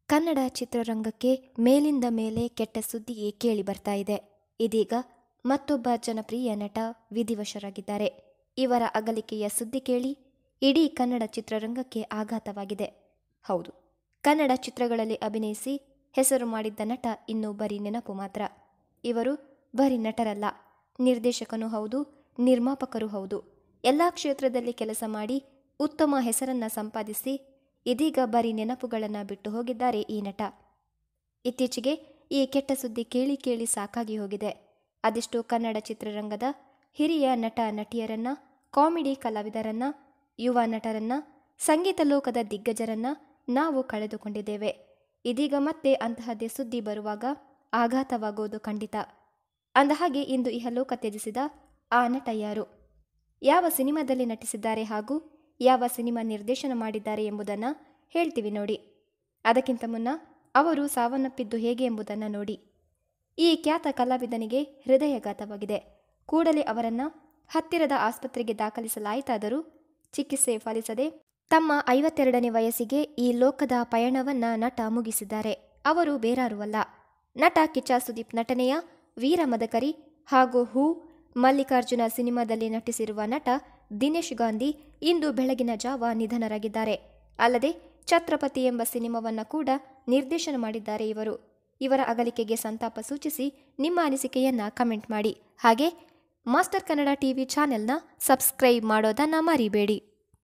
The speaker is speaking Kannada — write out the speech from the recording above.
ಕನ್ನಡ ಚಿತ್ರರಂಗಕ್ಕೆ ಮೇಲಿಂದ ಮೇಲೆ ಕೆಟ್ಟ ಸುದ್ದಿಯೇ ಕೇಳಿ ಬರ್ತಾ ಇದೆ ಇದೀಗ ಮತ್ತೊಬ್ಬ ಜನಪ್ರಿಯ ನಟ ವಿಧಿವಶರಾಗಿದ್ದಾರೆ ಇವರ ಅಗಲಿಕೆಯ ಸುದ್ದಿ ಕೇಳಿ ಇಡೀ ಕನ್ನಡ ಚಿತ್ರರಂಗಕ್ಕೆ ಆಘಾತವಾಗಿದೆ ಹೌದು ಕನ್ನಡ ಚಿತ್ರಗಳಲ್ಲಿ ಅಭಿನಯಿಸಿ ಹೆಸರು ಮಾಡಿದ್ದ ನಟ ಇನ್ನು ಬರೀ ನೆನಪು ಮಾತ್ರ ಇವರು ಬರೀ ನಟರಲ್ಲ ನಿರ್ದೇಶಕನೂ ಹೌದು ನಿರ್ಮಾಪಕರೂ ಹೌದು ಎಲ್ಲ ಕ್ಷೇತ್ರದಲ್ಲಿ ಕೆಲಸ ಮಾಡಿ ಉತ್ತಮ ಹೆಸರನ್ನ ಸಂಪಾದಿಸಿ ಇದೀಗ ಬರೀ ನೆನಪುಗಳನ್ನು ಬಿಟ್ಟು ಹೋಗಿದ್ದಾರೆ ಈ ನಟ ಇತ್ತೀಚೆಗೆ ಈ ಕೆಟ್ಟ ಸುದ್ದಿ ಕೇಳಿ ಕೇಳಿ ಸಾಕಾಗಿ ಹೋಗಿದೆ ಅದೆಷ್ಟೋ ಕನ್ನಡ ಚಿತ್ರರಂಗದ ಹಿರಿಯ ನಟ ನಟಿಯರನ್ನ ಕಾಮಿಡಿ ಕಲಾವಿದರನ್ನ ಯುವ ನಟರನ್ನ ಸಂಗೀತ ಲೋಕದ ದಿಗ್ಗಜರನ್ನ ನಾವು ಕಳೆದುಕೊಂಡಿದ್ದೇವೆ ಇದೀಗ ಮತ್ತೆ ಅಂತಹದ್ದೇ ಸುದ್ದಿ ಬರುವಾಗ ಆಘಾತವಾಗುವುದು ಖಂಡಿತ ಅಂದಹಾಗೆ ಇಂದು ಇಹಲೋಕ ತ್ಯಜಿಸಿದ ಆ ನಟ ಯಾರು ಯಾವ ಸಿನಿಮಾದಲ್ಲಿ ನಟಿಸಿದ್ದಾರೆ ಹಾಗೂ ಯಾವ ಸಿನಿಮಾ ನಿರ್ದೇಶನ ಮಾಡಿದ್ದಾರೆ ಎಂಬುದನ್ನು ಹೇಳ್ತೀವಿ ನೋಡಿ ಅದಕ್ಕಿಂತ ಮುನ್ನ ಅವರು ಸಾವನ್ನಪ್ಪಿದ್ದು ಹೇಗೆ ಎಂಬುದನ್ನು ನೋಡಿ ಈ ಖ್ಯಾತ ಕಲಾವಿದನಿಗೆ ಹೃದಯಘಾತವಾಗಿದೆ ಕೂಡಲೇ ಅವರನ್ನು ಹತ್ತಿರದ ಆಸ್ಪತ್ರೆಗೆ ದಾಖಲಿಸಲಾಯಿತಾದರೂ ಚಿಕಿತ್ಸೆ ಫಲಿಸದೆ ತಮ್ಮ ಐವತ್ತೆರಡನೇ ವಯಸ್ಸಿಗೆ ಈ ಲೋಕದ ಪಯಣವನ್ನ ನಟ ಮುಗಿಸಿದ್ದಾರೆ ಅವರು ಬೇರಾರೂ ಅಲ್ಲ ನಟ ಕಿಚ್ಚ ಸುದೀಪ್ ನಟನೆಯ ವೀರ ಮದಕರಿ ಹಾಗೂ ಹೂ ಮಲ್ಲಿಕಾರ್ಜುನ ಸಿನಿಮಾದಲ್ಲಿ ನಟಿಸಿರುವ ನಟ ದಿನೇಶ್ ಗಾಂಧಿ ಇಂದು ಬೆಳಗಿನ ಜಾವ ನಿಧನರಾಗಿದ್ದಾರೆ ಅಲ್ಲದೆ ಛತ್ರಪತಿ ಎಂಬ ಸಿನಿಮಾವನ್ನ ಕೂಡ ನಿರ್ದೇಶನ ಮಾಡಿದ್ದಾರೆ ಇವರು ಇವರ ಅಗಲಿಕೆಗೆ ಸಂತಾಪ ಸೂಚಿಸಿ ನಿಮ್ಮ ಅನಿಸಿಕೆಯನ್ನ ಕಮೆಂಟ್ ಮಾಡಿ ಹಾಗೆ ಮಾಸ್ಟರ್ ಕನ್ನಡ ಟಿವಿ ಚಾನೆಲ್ನ ಸಬ್ಸ್ಕ್ರೈಬ್ ಮಾಡೋದನ್ನ ಮರಿಬೇಡಿ